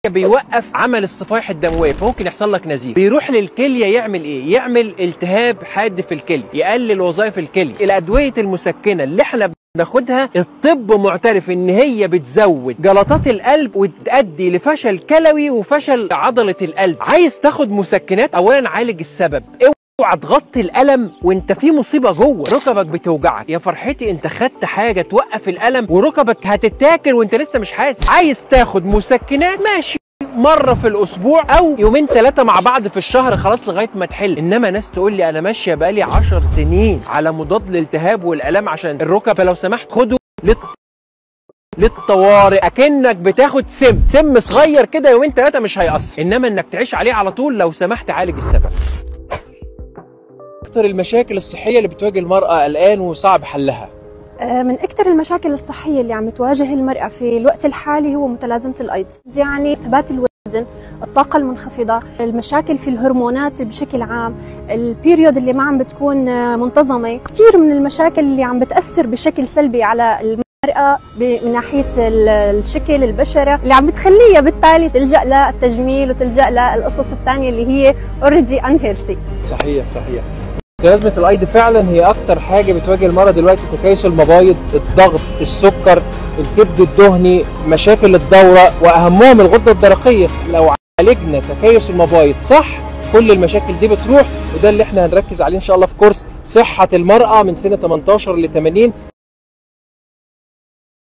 بيوقف عمل الصفائح الدمويه فممكن يحصل لك نزيف بيروح للكليه يعمل ايه يعمل التهاب حاد في الكليه يقلل وظائف الكليه الادويه المسكنه اللي احنا بناخدها الطب معترف ان هي بتزود جلطات القلب وتؤدي لفشل كلوي وفشل عضله القلب عايز تاخد مسكنات اولا عالج السبب اوعى تغطي الالم وانت في مصيبه جوه ركبك بتوجعك يا فرحتي انت خدت حاجه توقف الالم وركبك هتتاكل وانت لسه مش حاسس عايز تاخد مسكنات ماشي مره في الاسبوع او يومين ثلاثه مع بعض في الشهر خلاص لغايه ما تحل انما ناس تقول لي انا ماشيه بقالي 10 سنين على مضاد للالتهاب والالام عشان الركب فلو سمحت خده للط... للطوارئ اكنك بتاخد سم سم صغير كده يومين ثلاثه مش هيأثر انما انك تعيش عليه على طول لو سمحت عالج السبب اكتر المشاكل الصحيه اللي بتواجه المراه الان وصعب حلها من أكثر المشاكل الصحية اللي عم تواجه المرأة في الوقت الحالي هو متلازمة الأيض يعني ثبات الوزن الطاقة المنخفضة المشاكل في الهرمونات بشكل عام البيريود اللي ما عم بتكون منتظمة كثير من المشاكل اللي عم بتأثر بشكل سلبي على المرأة من ناحية الشكل البشرة اللي عم بتخليها بالتالي تلجأ للتجميل وتلجأ للقصص الثانية اللي هي اوريدي انهيلثي صحيح صحيح متلازمة الايض فعلا هي اكتر حاجة بتواجه المرأة دلوقتي تكيس المبايض الضغط السكر الكبد الدهني مشاكل الدورة واهمهم الغدة الدرقية لو عالجنا تكيس المبايض صح كل المشاكل دي بتروح وده اللي احنا هنركز عليه ان شاء الله في كورس صحة المرأة من سنة 18 ل 80